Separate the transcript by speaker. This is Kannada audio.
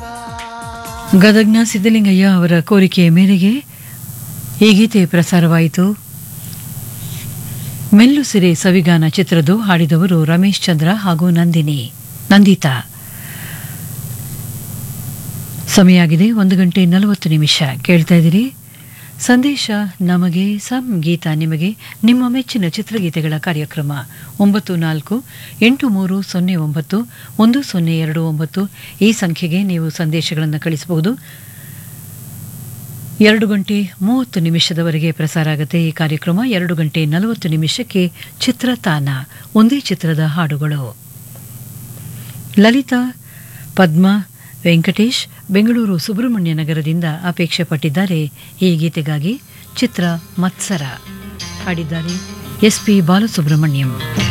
Speaker 1: ಗದಗ್ನ ಸಿದ್ದಲಿಂಗಯ್ಯ ಅವರ ಕೋರಿಕೆಯ ಮೇರೆಗೆ ಈ ಗೀತೆ ಪ್ರಸಾರವಾಯಿತು ಮೆಲ್ಲು ಸಿರೆ ಸವಿಗಾನ ಚಿತ್ರದ್ದು ಹಾಡಿದವರು ರಮೇಶ್ ಚಂದ್ರ ಹಾಗೂ ನಂದಿನಿ ನಂದಿತಾ ಸಮಯ ಆಗಿದೆ ಒಂದು ಗಂಟೆ ನಲವತ್ತು ನಿಮಿಷ ಕೇಳ್ತಾ ಇದ್ದೀರಿ ಸಂದೇಶ ನಮಗೆ ಸಂಗೀತ ನಿಮಗೆ ನಿಮ್ಮ ಮೆಚ್ಚಿನ ಚಿತ್ರಗೀತೆಗಳ ಕಾರ್ಯಕ್ರಮ ಒಂಬತ್ತು ನಾಲ್ಕು ಎಂಟು ಮೂರು ಸೊನ್ನೆ ಒಂಬತ್ತು ಒಂದು ಸೊನ್ನೆ ಎರಡು ಒಂಬತ್ತು ಈ ಸಂಖ್ಯೆಗೆ ನೀವು ಸಂದೇಶಗಳನ್ನು ಕಳಿಸಬಹುದು ಎರಡು ಗಂಟೆ ಮೂವತ್ತು ನಿಮಿಷದವರೆಗೆ ಪ್ರಸಾರ ಆಗುತ್ತೆ ಈ ಕಾರ್ಯಕ್ರಮ ಎರಡು ಗಂಟೆ ನಲವತ್ತು ನಿಮಿಷಕ್ಕೆ ಚಿತ್ರತಾನ ಒಂದೇ ಚಿತ್ರದ ಹಾಡುಗಳು ಲಲಿತಾ ಪದ್ಮ ವೆಂಕಟೇಶ್ ಬೆಂಗಳೂರು ಸುಬ್ರಹ್ಮಣ್ಯ ನಗರದಿಂದ ಅಪೇಕ್ಷೆ ಪಟ್ಟಿದ್ದಾರೆ ಈ ಗೀತೆಗಾಗಿ ಚಿತ್ರ ಮತ್ಸರ ಹಾಡಿದ್ದಾರೆ ಎಸ್ ಪಿ ಬಾಲಸುಬ್ರಹ್ಮಣ್ಯಂ